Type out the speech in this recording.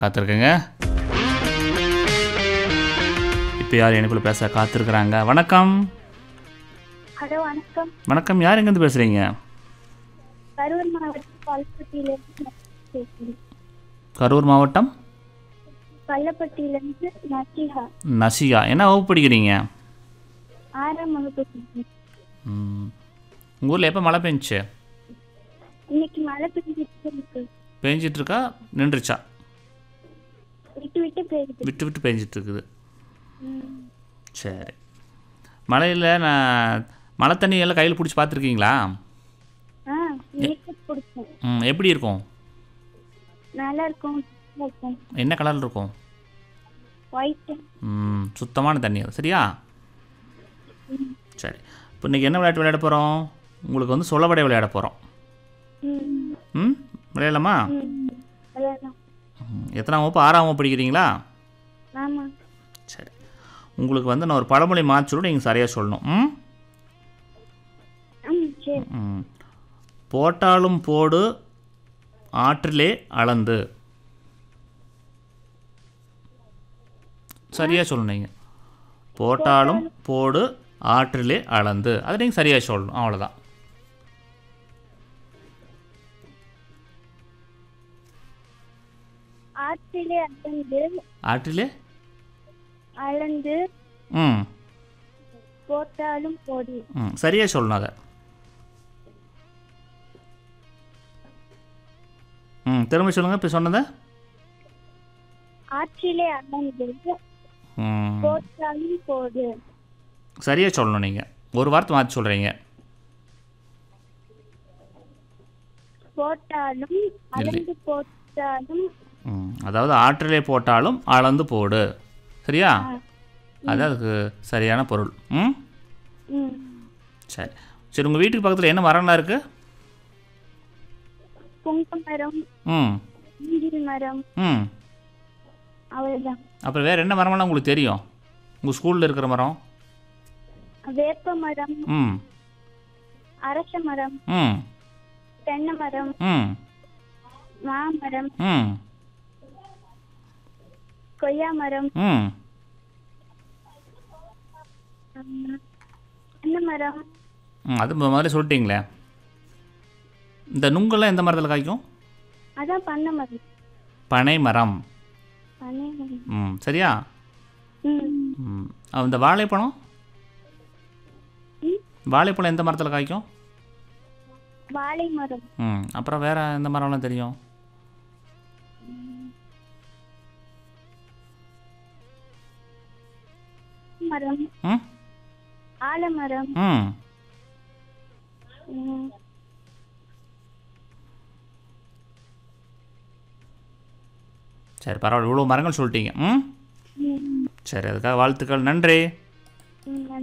காத்திருக்கேங்க இப்போ யார் எனக்குள்ள பேச காத்திருக்கிறாங்க வணக்கம் ஹலோ வணக்கம் வணக்கம் யார் எங்கேருந்து பேசுகிறீங்க கரூர் மாவட்டம் பள்ளப்பட்டியிலேருந்து பேசுகிறேன் கரூர் மாவட்டம் பள்ளப்பட்டியிலேருந்து நசிஹா நசிகா என்ன வகுப்பு படிக்கிறீங்க ஆறாம் வகுப்பு படிக்கிறேன். ம். உங்கள் ஊரில் எப்போ மழை பெஞ்சுச்சு இன்னைக்கு மழை பெஞ்சிட்டு இருக்கு பெஞ்சிட்டு இருக்கா நின்றுச்சா விட்டு விட்டு பெய்யுது விட்டு விட்டு பெஞ்சிட்டு இருக்குது ம். சரி மழையில் நான் மழை தண்ணி எல்லாம் கையில் பிடிச்சி பார்த்துருக்கீங்களா ஆ இன்னைக்கு பிடிக்கும் ம் எப்படி இருக்கும் நல்லா இருக்கும் நல்லா இருக்கும் என்ன கலரில் இருக்கும் ஒயிட்டு ம் சுத்தமான தண்ணி அது சரியா சரி இப்போ இன்றைக்கி என்ன விளையாட்டு விளையாட போகிறோம் உங்களுக்கு வந்து சொல்லவடை விளையாட போகிறோம் ம் ம் விளையாடலாமா ம் அதான் ம், எத்தனாம் வகுப்பு ஆறாம் வகுப்பு படிக்கிறீங்களா ஆமாம் சரி உங்களுக்கு வந்து நான் ஒரு பழமொழி மாற்றிடும் நீங்கள் சரியாக சொல்லணும் ம் ம் சரி ம். போட்டாலும் போடு ஆற்றிலே அளந்து சரியாக சொல்லணும் நீங்கள் போட்டாலும் போடு ஆற்றிலே அளந்து அதை நீங்கள் சரியாக சொல்லணும் அவ்வளோதான் ஆற்றிலே அளந்து ஆற்றிலே அளந்து ம் போட்டாலும் போடி ம் சரியாக சொல்லணும் அதை ம் திரும்ப சொல்லுங்கள் இப்போ சொன்னதை ஆற்றிலே அளந்து ம் போட்டாலும் போடு சரியாக சொல்லணும் நீங்கள் ஒரு வார்த்தை மாற்றி சொல்கிறீங்க போட்டாலும் அளந்து போட்டாலும் ம், அதாவது ஆற்றிலே போட்டாலும் அளந்து போடு சரியா அது அதுக்கு சரியான பொருள் ம் ம் சரி சரி உங்கள் வீட்டுக்கு பக்கத்தில் என்ன மரம்லாம் இருக்குது புங்க மரம் ம் மூங்கில் மரம் ம் அவ்வளோதான் அப்புறம் வேறு என்ன மரமெல்லாம் உங்களுக்கு தெரியும் உங்கள் ஸ்கூலில் இருக்கிற மரம் வேப்ப மரம் ம் அரச மரம் ம் தென்னை மரம் ம் மாமரம் ம் கொய்யா மரம் ம் ம், தென்னை மரம் ம் அது முதல்ல சொல்லிட்டீங்களே இந்த நுங்கெல்லாம் எந்த மரத்தில் காய்க்கும் அதான் பண்ணை மரம் பனை மரம் பனை மரம் ம் சரியா ம் ம் அஹ் இந்த வாழைப்பழம் ம், வாழைப்பழம் எந்த மரத்தில் காய்க்கும் வாழை மரம் ம் அப்புறம் வேறு எந்த மரம்லாம் தெரியும் மரம் ம் ஆலமரம் ம் ம், சரி பரவாயில்ல இவ்வளோ மரங்கள் சொல்லிட்டீங்க ம் ம், சரி அதுக்காக வாழ்த்துக்கள் நன்றி ம்